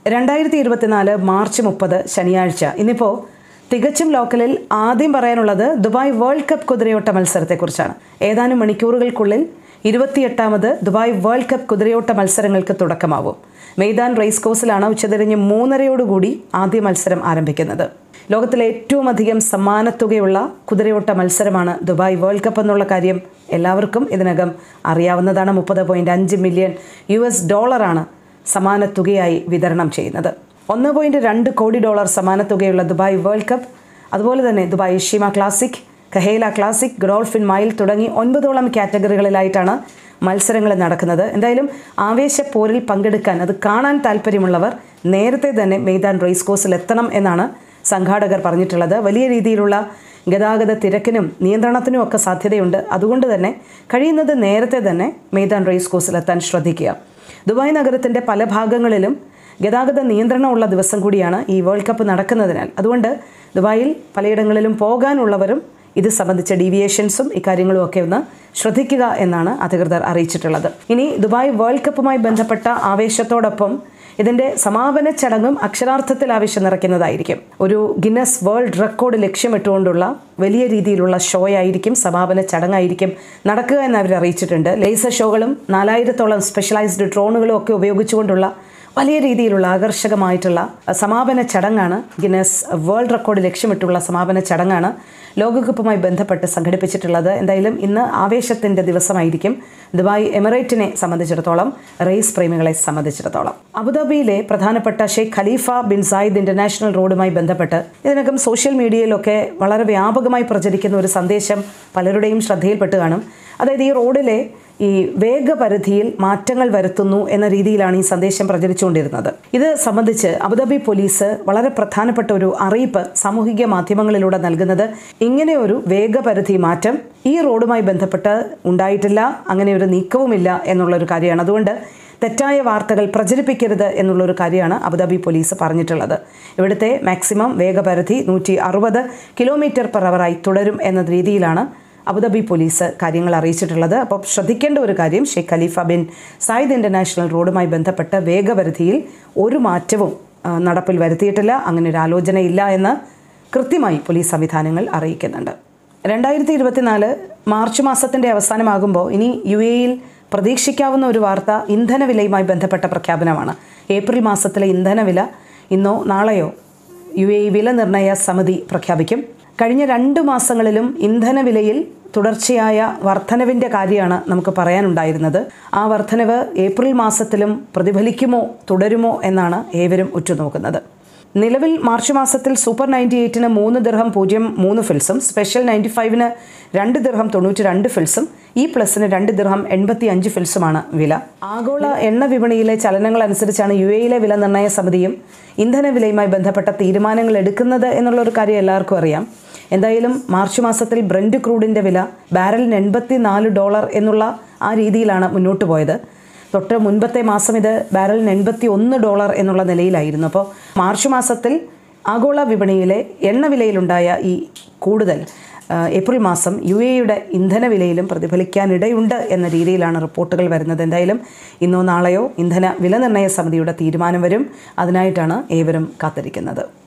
രണ്ടായിരത്തി ഇരുപത്തിനാല് മാർച്ച് മുപ്പത് ശനിയാഴ്ച ഇന്നിപ്പോൾ തികച്ചും ലോക്കലിൽ ആദ്യം പറയാനുള്ളത് ദുബായ് വേൾഡ് കപ്പ് കുതിരയോട്ട മത്സരത്തെക്കുറിച്ചാണ് ഏതാനും മണിക്കൂറുകൾക്കുള്ളിൽ ഇരുപത്തിയെട്ടാമത് ദുബായ് വേൾഡ് കപ്പ് കുതിരയോട്ട മത്സരങ്ങൾക്ക് തുടക്കമാവും മെയ്ദാൻ റേസ് കോഴ്സിലാണ് ഉച്ചതിരിഞ്ഞ് മൂന്നരയോടുകൂടി ആദ്യ മത്സരം ആരംഭിക്കുന്നത് ലോകത്തിലെ ഏറ്റവും അധികം സമ്മാനത്തുകയുള്ള കുതിരയോട്ട മത്സരമാണ് ദുബായ് വേൾഡ് കപ്പ് എന്നുള്ള കാര്യം എല്ലാവർക്കും ഇതിനകം അറിയാവുന്നതാണ് മുപ്പത് പോയിൻറ്റ് അഞ്ച് മില്യൺ യു എസ് ഡോളറാണ് സമാനത്തുകയായി വിതരണം ചെയ്യുന്നത് ഒന്ന് പോയിൻറ്റ് രണ്ട് കോടി ഡോളർ സമാനത്തുകയുള്ള ദുബായ് വേൾഡ് കപ്പ് അതുപോലെ തന്നെ Dubai Sheema classic Kahayla classic Godolphin mile തുടങ്ങി ഒൻപതോളം കാറ്റഗറികളിലായിട്ടാണ് മത്സരങ്ങൾ നടക്കുന്നത് എന്തായാലും ആവേശപ്പോരിൽ പങ്കെടുക്കാൻ അത് കാണാൻ താല്പര്യമുള്ളവർ നേരത്തെ തന്നെ മെയ്ദാൻ റേസ് കോഴ്സിൽ എത്തണം എന്നാണ് സംഘാടകർ പറഞ്ഞിട്ടുള്ളത് വലിയ രീതിയിലുള്ള ഗതാഗത തിരക്കിനും നിയന്ത്രണത്തിനും ഒക്കെ സാധ്യതയുണ്ട് അതുകൊണ്ട് തന്നെ കഴിയുന്നത് നേരത്തെ തന്നെ മെയ്ദാൻ റേസ് കോഴ്സിൽ എത്താൻ ശ്രദ്ധിക്കുക ദുബായ് നഗരത്തിൻ്റെ പല ഭാഗങ്ങളിലും ഗതാഗത നിയന്ത്രണമുള്ള ദിവസം കൂടിയാണ് ഈ വേൾഡ് കപ്പ് നടക്കുന്നതിനാൽ അതുകൊണ്ട് ദുബായിൽ പലയിടങ്ങളിലും പോകാനുള്ളവരും ഇത് സംബന്ധിച്ച ഡീവിയേഷൻസും ഇക്കാര്യങ്ങളും ഒക്കെ ഒന്ന് ശ്രദ്ധിക്കുക എന്നാണ് അധികൃതർ അറിയിച്ചിട്ടുള്ളത് ഇനി ദുബായ് വേൾഡ് കപ്പുമായി ബന്ധപ്പെട്ട ആവേശത്തോടൊപ്പം ഇതിൻ്റെ സമാപന ചടങ്ങും അക്ഷരാർത്ഥത്തിൽ ആവശ്യം നിറയ്ക്കുന്നതായിരിക്കും ഒരു ഗിന്നസ് വേൾഡ് റെക്കോർഡ് ലക്ഷ്യമിട്ടുകൊണ്ടുള്ള വലിയ രീതിയിലുള്ള ഷോ ആയിരിക്കും സമാപന ചടങ്ങായിരിക്കും നടക്കുക എന്ന് അവർ അറിയിച്ചിട്ടുണ്ട് ലേസർ ഷോകളും നാലായിരത്തോളം സ്പെഷ്യലൈസ്ഡ് ഡ്രോണുകളും ഒക്കെ ഉപയോഗിച്ചുകൊണ്ടുള്ള വലിയ രീതിയിലുള്ള ആകർഷകമായിട്ടുള്ള സമാപന ചടങ്ങാണ് ഗിന്നസ് വേൾഡ് റെക്കോർഡ് ലക്ഷ്യമിട്ടുള്ള സമാപന ചടങ്ങാണ് ലോകകപ്പുമായി ബന്ധപ്പെട്ട് സംഘടിപ്പിച്ചിട്ടുള്ളത് എന്തായാലും ഇന്ന് ആവേശത്തിൻ്റെ ദിവസമായിരിക്കും ദുബായ് എമിറേറ്റിനെ സംബന്ധിച്ചിടത്തോളം റേസ് പ്രേമികളെ സംബന്ധിച്ചിടത്തോളം അബുദാബിയിലെ പ്രധാനപ്പെട്ട Sheikh Khalifa bin Zayed international റോഡുമായി ബന്ധപ്പെട്ട് ഇതിനകം സോഷ്യൽ മീഡിയയിലൊക്കെ വളരെ വ്യാപകമായി പ്രചരിക്കുന്ന ഒരു സന്ദേശം പലരുടെയും ശ്രദ്ധയിൽപ്പെട്ട് കാണും അതായത് ഈ റോഡിലെ ഈ വേഗപരിധിയിൽ മാറ്റങ്ങൾ വരുത്തുന്നു എന്ന രീതിയിലാണ് ഈ സന്ദേശം പ്രചരിച്ചുകൊണ്ടിരുന്നത് ഇത് സംബന്ധിച്ച് അബുദാബി പോലീസ് വളരെ പ്രധാനപ്പെട്ട ഒരു അറിയിപ്പ് സാമൂഹിക മാധ്യമങ്ങളിലൂടെ നൽകുന്നത് ഇങ്ങനെ ഒരു വേഗപരിധി മാറ്റം ഈ റോഡുമായി ബന്ധപ്പെട്ട് ഉണ്ടായിട്ടില്ല അങ്ങനെ ഒരു നീക്കവുമില്ല എന്നുള്ളൊരു കാര്യമാണ് അതുകൊണ്ട് തെറ്റായ വാർത്തകൾ പ്രചരിപ്പിക്കരുത് എന്നുള്ളൊരു കാര്യമാണ് അബുദാബി പോലീസ് പറഞ്ഞിട്ടുള്ളത് ഇവിടുത്തെ മാക്സിമം വേഗപരിധി നൂറ്റി അറുപത് കിലോമീറ്റർ പെർ അവറായി തുടരും എന്ന രീതിയിലാണ് അബുദാബി പോലീസ് കാര്യങ്ങൾ അറിയിച്ചിട്ടുള്ളത് അപ്പോൾ ശ്രദ്ധിക്കേണ്ട ഒരു കാര്യം Sheikh Khalifa bin Zayed international റോഡുമായി ബന്ധപ്പെട്ട വേഗപരിധിയിൽ ഒരു മാറ്റവും ആ, നടപ്പിൽ വരുത്തിയിട്ടില്ല അങ്ങനെ ഒരു ആലോചനയില്ല എന്ന് കൃത്യമായി പോലീസ് സംവിധാനങ്ങൾ അറിയിക്കുന്നുണ്ട് രണ്ടായിരത്തി ഇരുപത്തിനാല് മാർച്ച് മാസത്തിൻ്റെ അവസാനമാകുമ്പോൾ ഇനി യു എയിൽ പ്രതീക്ഷിക്കാവുന്ന ഒരു വാർത്ത ഇന്ധനവിലയുമായി ബന്ധപ്പെട്ട പ്രഖ്യാപനമാണ് ഏപ്രിൽ മാസത്തിലെ ഇന്ധനവില ഇന്നോ നാളെയോ യു എ വില നിർണയ സമിതി പ്രഖ്യാപിക്കും കഴിഞ്ഞ രണ്ട് മാസങ്ങളിലും ഇന്ധനവിലയിൽ തുടർച്ചയായ വർധനവിൻ്റെ കാര്യമാണ് നമുക്ക് പറയാനുണ്ടായിരുന്നത് ആ വർധനവ് ഏപ്രിൽ മാസത്തിലും പ്രതിഫലിക്കുമോ തുടരുമോ എന്നാണ് ഏവരും ഉറ്റുനോക്കുന്നത് നിലവിൽ മാർച്ച് മാസത്തിൽ സൂപ്പർ നയൻറ്റി എയ്റ്റിന് മൂന്ന് ദിർഹം പൂജ്യം മൂന്ന് ഫിൽസും സ്പെഷ്യൽ നയൻറ്റി ഫൈവിന് രണ്ട് ദിർഹം തൊണ്ണൂറ്റി രണ്ട് ഫിൽസും ഇ പ്ലസിന് രണ്ട് ദിർഹം എൺപത്തി അഞ്ച് ഫിൽസുമാണ് വില ആഗോള എണ്ണ വിപണിയിലെ ചലനങ്ങൾ അനുസരിച്ചാണ് യു എയിലെ വില നിർണ്ണയ സമിതിയും ഇന്ധന വിലയുമായി ബന്ധപ്പെട്ട തീരുമാനങ്ങൾ എടുക്കുന്നത് എന്നുള്ള ഒരു കാര്യം എല്ലാവർക്കും അറിയാം എന്തായാലും മാർച്ച് മാസത്തിൽ ബ്രൻഡ് ക്രൂഡിൻ്റെ വില ബാരലിന് എൺപത്തി നാല് ഡോളർ എന്നുള്ള ആ രീതിയിലാണ് മുന്നോട്ട് പോയത് തൊട്ട് മുൻപത്തെ മാസം ഇത് ബാരലിന് എൺപത്തി ഒന്ന് ഡോളർ എന്നുള്ള നിലയിലായിരുന്നു അപ്പോൾ മാർച്ച് മാസത്തിൽ ആഗോള വിപണിയിലെ എണ്ണ വിലയിലുണ്ടായ ഈ കൂടുതൽ ആ, ഏപ്രിൽ മാസം യു എയുടെ ഇന്ധന വിലയിലും പ്രതിഫലിക്കാനിടയുണ്ട് എന്ന രീതിയിലാണ് റിപ്പോർട്ടുകൾ വരുന്നത് എന്തായാലും ഇന്നോ നാളെയോ ഇന്ധന വില നിർണ്ണയ സമിതിയുടെ തീരുമാനം വരും അതിനായിട്ടാണ് ഏവരും കാത്തിരിക്കുന്നത്